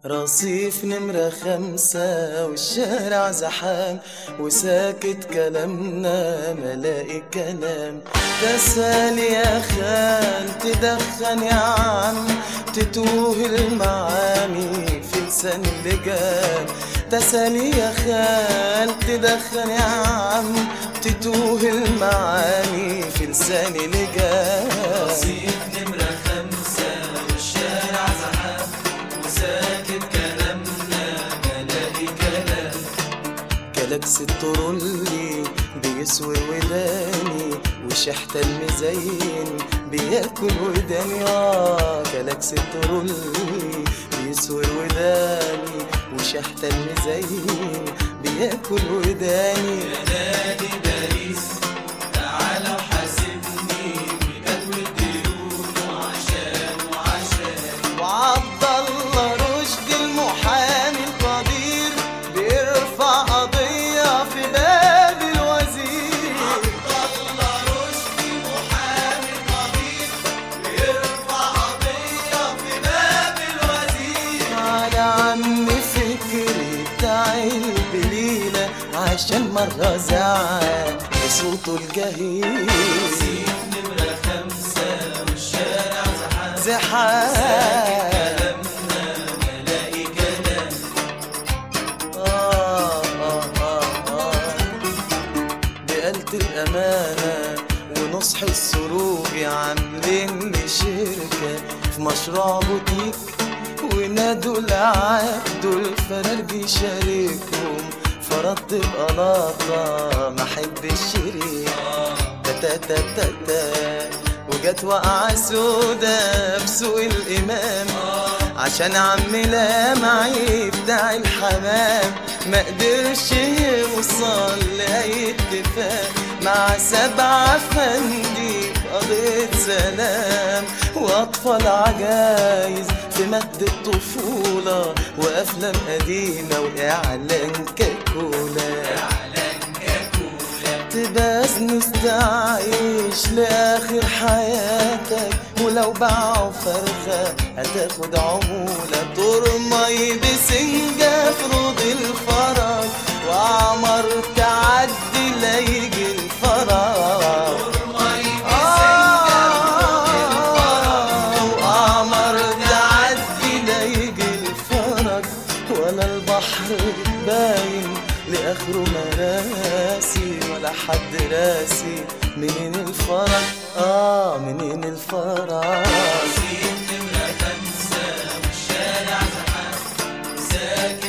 رصيف نمرة خمسة والشارع زحام وساكت كلامنا ملاقي كلام تسال يا خال تدخن يا عم تتوه المعاني في لسان اللجام تسال يا خال تدخن يا عم تتوه المعاني في لسان اللجام رصيف نمرة خمسة والشارع زحام وساكت كلامنا ملاقي كلام كلاكس الترولي بيسوي وداني وشحت المزين بياكل وداني اه كلاكس الترولي بيسوي وداني وشحت المزين بياكل وداني نادي باريس تعالى وحاسبني بجدول الديون وعشان وعشان وعبد الله رشدي المحامي القدير بيرفع قضية في باب الوزير الله رشدي محامي قدير بيرفع قضية في باب الوزير على عم فكري بتاع البليلة عشان مرة زعل بصوته الجهير رصيف نمرة خمسة والشارع زحام زحام كلامنا ملاقي كلام آه آه آه آه بقالة الأمانة ونصح السروج عاملين لي شركة في مشروع بوتيك ونادوا العبد الفرار بيشاركهم فرضت بقلاطة ما احب الشريك تا تا تا تا وجت وقعة سودا بسوق الإمام عشان عم لامعي بتاع الحمام ما قدرش يوصل لأي اتفاق مع سبعة فندي في قضية سلام وأطفال عجايز في مد الطفولة وأفلام قديمة وإعلان كاكولا تباس نستعيش لآخر حياتك ولو باعوا فرخة هتاخد عمولة ترمي بسنجة في روض الفرج وعمر تعدي لا يجي الفرج وقمر تعدي لا يجي الفرج ولا البحر باين لاخره مراسي ولا حد راسي منين الفرج اه منين الفرج رصيف نمرة خمسة والشارع زحام ساكت